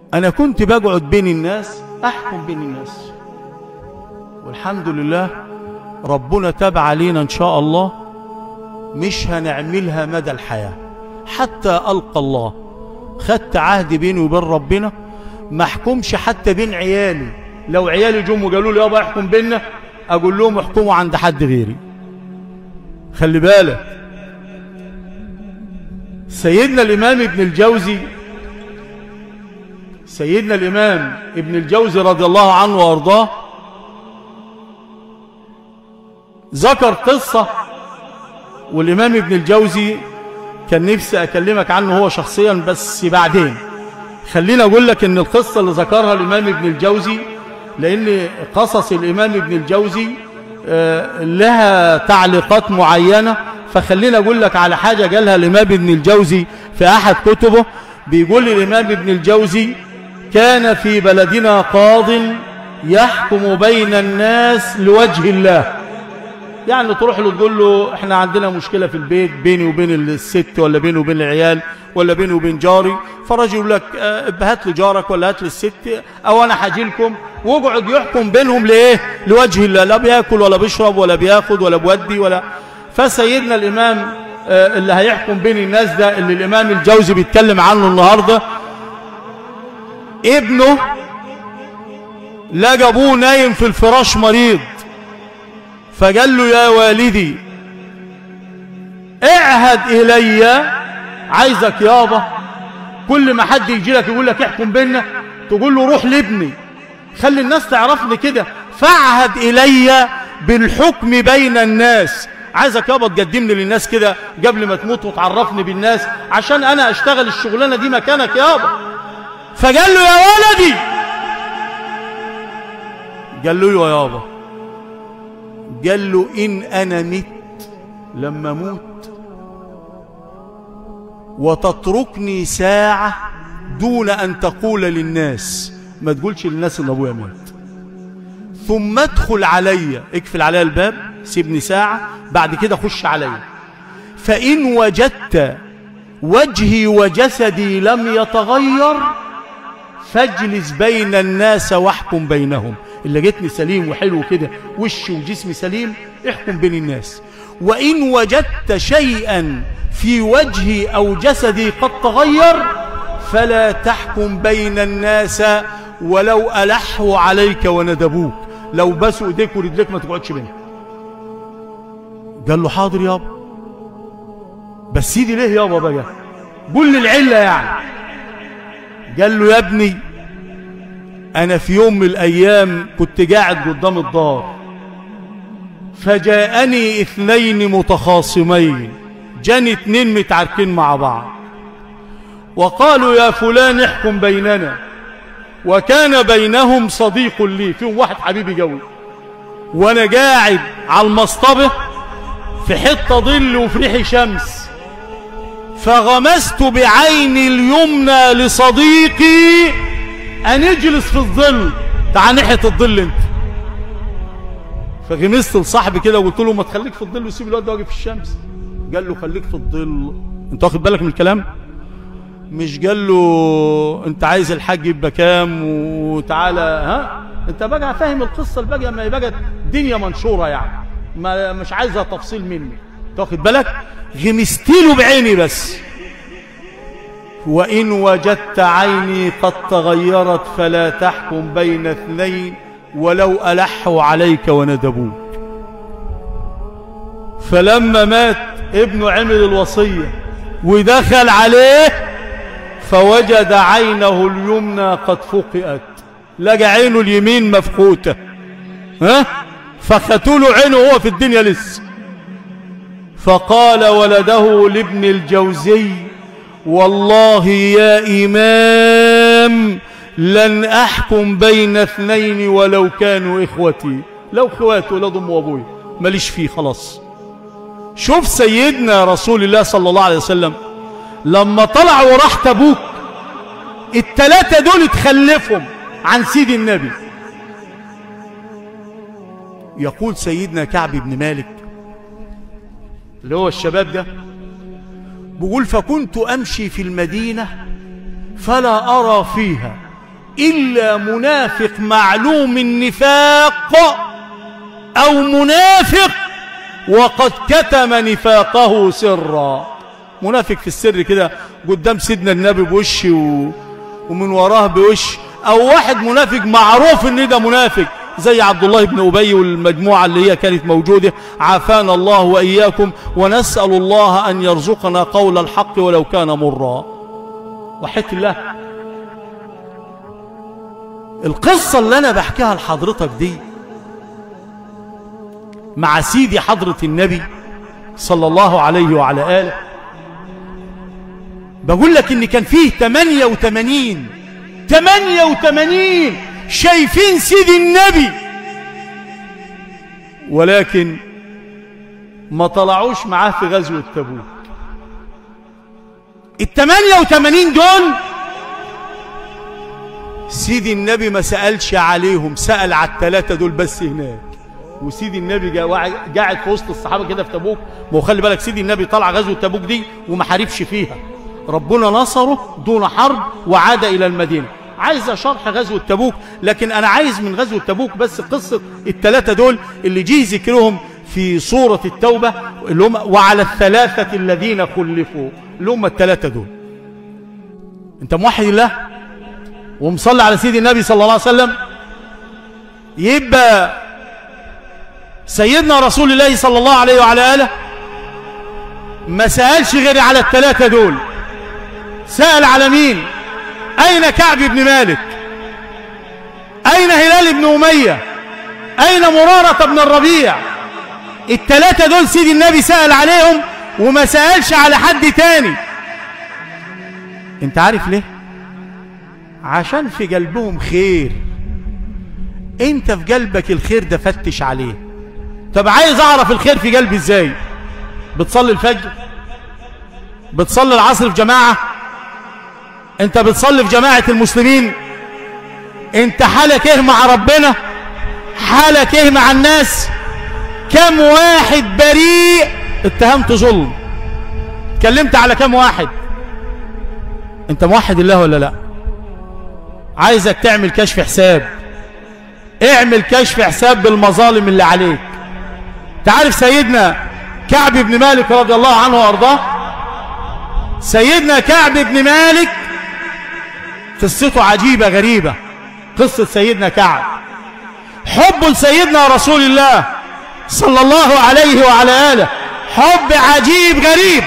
أنا كنت بقعد بين الناس أحكم بين الناس والحمد لله ربنا تاب علينا إن شاء الله مش هنعملها مدى الحياة حتى ألقى الله خدت عهد بيني وبين ربنا ما احكمش حتى بين عيالي لو عيالي جم وقالوا لي يابا احكم بينا اقول لهم احكموا عند حد غيري خلي بالك سيدنا الامام ابن الجوزي سيدنا الامام ابن الجوزي رضي الله عنه وارضاه ذكر قصة والامام ابن الجوزي كان نفسي اكلمك عنه هو شخصيا بس بعدين خليني اقول لك ان القصة اللي ذكرها الامام ابن الجوزي لان قصص الامام ابن الجوزي آه، لها تعليقات معينة فخليني اقول لك على حاجة قالها الامام ابن الجوزي في احد كتبه بيقول الامام ابن الجوزي كان في بلدنا قاض يحكم بين الناس لوجه الله يعني تروح له تقول له احنا عندنا مشكلة في البيت بيني وبين الست ولا بيني وبين العيال ولا بيني وبين جاري فرجل يقول لك اه هات لي جارك ولا هات لي الست او انا حاجي لكم واقعد يحكم بينهم لايه لوجه الله لا بياكل ولا بيشرب ولا بياخد ولا بودي ولا فسيدنا الامام اه اللي هيحكم بين الناس ده اللي الامام الجوزي بيتكلم عنه النهارده ابنه لقى ابوه نايم في الفراش مريض فقال له يا والدي اعهد الي عايزك يابا كل ما حد يجي لك يقول لك احكم بينا تقول له روح لابني خلي الناس تعرفني كده فاعهد الي بالحكم بين الناس عايزك يابا تقدمني للناس كده قبل ما تموت وتعرفني بالناس عشان انا اشتغل الشغلانه دي مكانك يابا فقال له يا ولدي قال له يا يابا قال له إن أنا مت لما موت وتتركني ساعة دون أن تقول للناس ما تقولش للناس إن أبويا مات ثم ادخل علي اقفل علي الباب سيبني ساعة بعد كده خش علي فإن وجدت وجهي وجسدي لم يتغير فاجلس بين الناس واحكم بينهم اللي جتني سليم وحلو كده وشي وجسمي سليم احكم بين الناس وإن وجدت شيئا في وجهي أو جسدي قد تغير فلا تحكم بين الناس ولو ألحوا عليك وندبوك لو بسوا ايديك ورجليك ما تقعدش بينهم قال له حاضر يابا بس سيدي ليه يابا بقى قول لي العلة يعني قال له يا ابني أنا في يوم من الأيام كنت قاعد قدام الدار فجاءني اثنين متخاصمين جاني اتنين متعاركين مع بعض وقالوا يا فلان احكم بيننا وكان بينهم صديق لي فيهم واحد حبيبي قوي وانا قاعد على المصطبة في حتة ظل وفي ريح شمس فغمست بعيني اليمنى لصديقي أن اجلس في الظل تعال ناحية الظل انت فغمست لصاحبي كده وقلت له ما تخليك في الظل وسيب الواد ده واقف في الشمس قال له خليك في الظل انت واخد بالك من الكلام مش قال له انت عايز الحاج يبقى كام وتعالى ها انت بقى فاهم القصه الباقيه ما بقت دنيا منشوره يعني ما مش عايزها تفصيل مني انت واخد بالك غمست له بعيني بس وإن وجدت عيني قد تغيرت فلا تحكم بين اثنين ولو ألحوا عليك وندبوك فلما مات ابنه عمل الوصية ودخل عليه فوجد عينه اليمنى قد فقئت لقى عينه اليمين مفقوتة ها فختوا عينه هو في الدنيا لسه فقال ولده لابن الجوزي والله يا إمام لن أحكم بين اثنين ولو كانوا إخوتي لو اخواتي ولاد أم وأبوي ماليش فيه خلاص شوف سيدنا رسول الله صلى الله عليه وسلم لما طلع وراح تبوك التلاتة دول اتخلفهم عن سيد النبي يقول سيدنا كعب بن مالك اللي هو الشباب ده بيقول فكنت أمشي في المدينة فلا أرى فيها إلا منافق معلوم النفاق أو منافق وقد كتم نفاقه سرا منافق في السر كده قدام سيدنا النبي بوش و... ومن وراه بوش أو واحد منافق معروف إن ده منافق زي عبد الله بن أبي والمجموعة اللي هي كانت موجودة عافانا الله وإياكم ونسأل الله أن يرزقنا قول الحق ولو كان مرا وحيت الله القصة اللي أنا بحكيها لحضرتك دي مع سيدي حضرة النبي صلى الله عليه وعلى آله بقول لك إن كان فيه 88 88 شايفين سيدي النبي ولكن ما طلعوش معاه في غزوة تبوك التمانية وتمانين دول سيدي النبي ما سألش عليهم سأل على الثلاثة دول بس هناك وسيدي النبي قاعد في وسط الصحابة كده في تبوك ما هو خلي بالك سيدي النبي طلع غزوة تبوك دي وما حاربش فيها ربنا نصره دون حرب وعاد إلى المدينة عايز شرح غزوة تبوك لكن أنا عايز من غزوة تبوك بس قصة الثلاثة دول اللي جه ذكرهم في سورة التوبة اللي هم وعلى الثلاثة الذين خلفوا اللي هم الثلاثة دول انت موحد الله ومصلي على سيدي النبي صلى الله عليه وسلم يبقى سيدنا رسول الله صلى الله عليه وعلى آله ما سألش غير على الثلاثة دول سأل على مين أين كعب بن مالك أين هلال بن أمية أين مرارة بن الربيع الثلاثة دول سيدي النبي سأل عليهم وما سألش على حد تاني انت عارف ليه عشان في قلبهم خير انت في قلبك الخير ده فتش عليه طب عايز اعرف الخير في قلبي ازاي بتصلي الفجر بتصلي العصر في جماعة انت بتصلي في جماعة المسلمين انت حالك ايه مع ربنا حالك ايه مع الناس كم واحد بريء اتهمت ظلم اتكلمت على كم واحد انت موحد الله ولا لا عايزك تعمل كشف حساب اعمل كشف حساب بالمظالم اللي عليك تعرف سيدنا كعب بن مالك رضي الله عنه وارضاه سيدنا كعب بن مالك قصته عجيبة غريبة قصة سيدنا كعب حب لسيدنا رسول الله صلى الله عليه وعلى آله حب عجيب غريب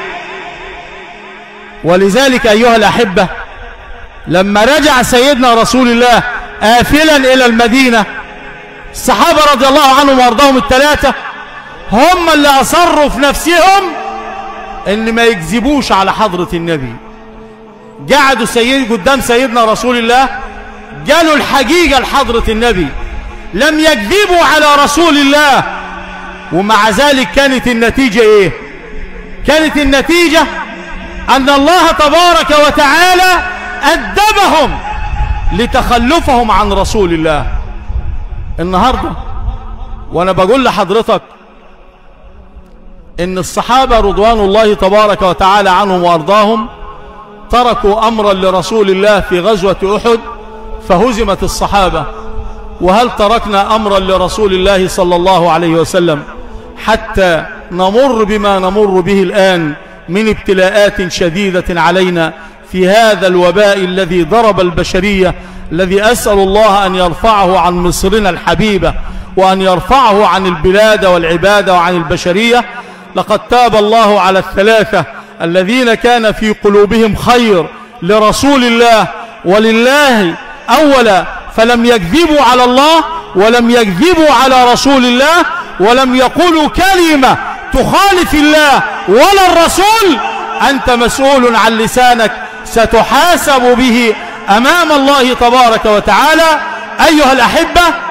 ولذلك أيها الأحبة لما رجع سيدنا رسول الله آفلا إلى المدينة الصحابة رضي الله عنهم وارضاهم الثلاثة هم اللي أصروا في نفسهم ان ما يكذبوش على حضرة النبي قعدوا سيد قدام سيدنا رسول الله قالوا الحقيقة لحضرة النبي لم يكذبوا على رسول الله ومع ذلك كانت النتيجة ايه كانت النتيجة ان الله تبارك وتعالى أدبهم لتخلفهم عن رسول الله النهاردة وانا بقول لحضرتك ان الصحابة رضوان الله تبارك وتعالى عنهم وارضاهم تركوا امرا لرسول الله في غزوة احد فهزمت الصحابة وهل تركنا امرا لرسول الله صلى الله عليه وسلم حتى نمر بما نمر به الآن من ابتلاءات شديدة علينا في هذا الوباء الذي ضرب البشرية الذي أسأل الله أن يرفعه عن مصرنا الحبيبة وأن يرفعه عن البلاد والعبادة وعن البشرية لقد تاب الله على الثلاثة الذين كان في قلوبهم خير لرسول الله ولله أولا فلم يكذبوا على الله ولم يكذبوا على رسول الله ولم يقولوا كلمة تخالف الله ولا الرسول أنت مسؤول عن لسانك ستحاسب به أمام الله تبارك وتعالى أيها الأحبة